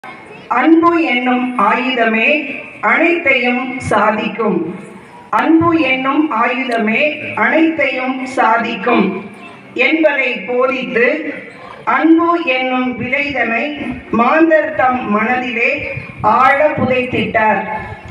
அன்பு என்னும் ஆயுதமே அனைத்தையும் சாதிக்கும் அன்பு என்னும் ஆயுதமே அனைத்தையும் சாதிக்கும் என்பதை போதித்து அன்பு என்னும் விளைதனை மாந்தர் தம் மனதிலே ஆழ புதைத்திட்டார்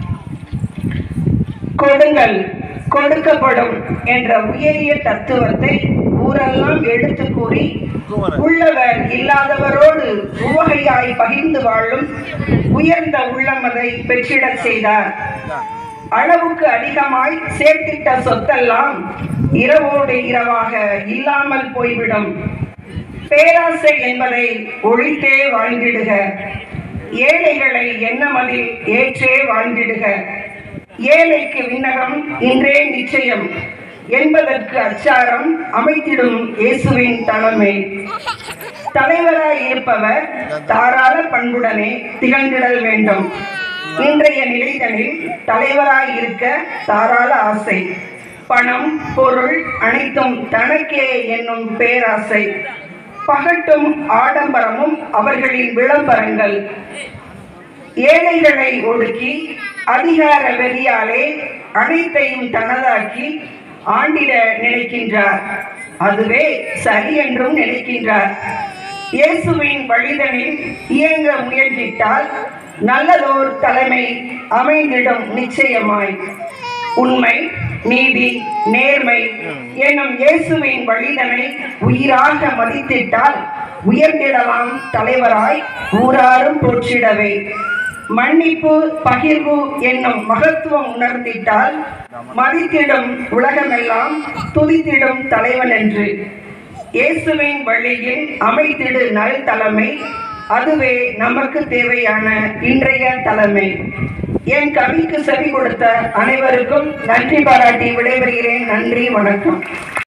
கொடுங்கள் கொடுக்கப்படும் என்ற உயரிய தத்துவத்தை ஊரெல்லாம் எடுத்து கூறி உள்ளவர் இல்லாதவரோடு உவகையாய் பகிர்ந்து வாழும் உயர்ந்த உள்ளமதை பெற்றிடச் செய்தார் அளவுக்கு அதிகமாய் சேர்த்திட்ட சொத்தெல்லாம் இரவோடு இரவாக இல்லாமல் போய்விடும் பேராசை என்பதை ஒழித்தே வாழ்ந்திடுக ஏழைகளை எண்ணமதில் ஏற்றே வாழ்ந்திடுக ஏழைக்கு விண்ணகம் இன்றே நிச்சயம் என்பதற்கு அச்சாரம் அமைத்திடும் இயேசுவின் தலைமை தலைவராய் இருப்பவர் தாராள பண்புடனே திகழ்ந்திடல் வேண்டும் இன்றைய நிலைதனில் தலைவராய் இருக்க தாராள ஆசை பணம் பொருள் அனைத்தும் தனக்கே என்னும் பேராசை பகட்டும் ஆடம்பரமும் அவர்களின் விளம்பரங்கள் ஏழைகளை ஒடுக்கி அதிகார வெறியாலே அனைத்தையும் தனதாக்கி ஆண்டிட நினைக்கின்றார் அதுவே சரி என்றும் நினைக்கின்றார் இயேசுவின் வழிதனில் இயங்க முயன்றிட்டால் நல்லதோர் தலைமை அமைந்திடும் நிச்சயமாய் உண்மை நீதி நேர்மை என்னும் இயேசுவின் வழிதனை உயிராக மதித்திட்டால் உயர்ந்திடலாம் தலைவராய் ஊராரும் போற்றிடவே மன்னிப்பு பகிர்வு என்னும் மகத்துவம் உணர்ந்திட்டால் மதித்திடும் உலகமெல்லாம் துதித்திடும் தலைவன் என்று இயேசுவின் வழியில் அமைத்திடு நல் தலைமை அதுவே நமக்கு தேவையான இன்றைய தலைமை என் கவிக்கு செவி கொடுத்த அனைவருக்கும் நன்றி பாராட்டி விடைபெறுகிறேன் நன்றி வணக்கம்